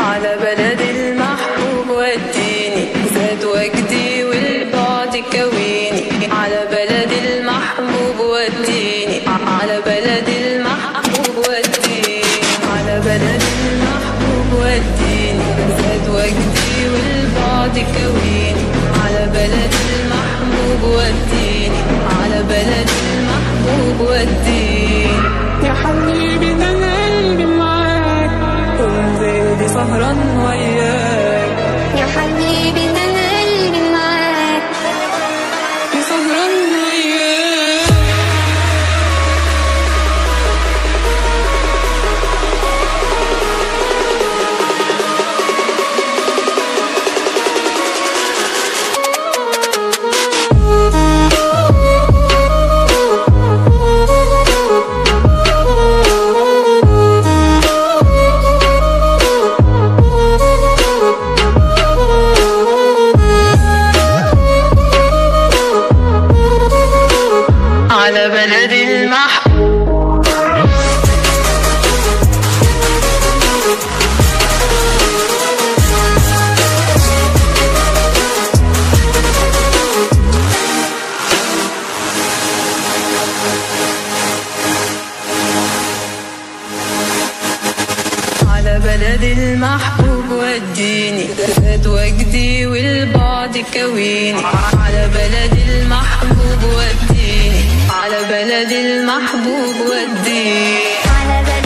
على بلد المحبوب وديني زاد وجدي والبعد كويني على بلد المحبوب وديني على بلد المحبوب وديني على بلد المحبوب وديني زاد وجدي والبعد كويني على بلد المحبوب وديني على بلد المحبوب وديني يا حبيبي ده قلبي معاك كل ليلي سهران وياك يا حبيبي ده أنا قلبي معاك يا سهران وياك على بلد المحبوب على بلد المحبوب وديني زاد وجدي والبعد كويني على بلد المحبوب وديني على بلد المحبوب وديني على بلد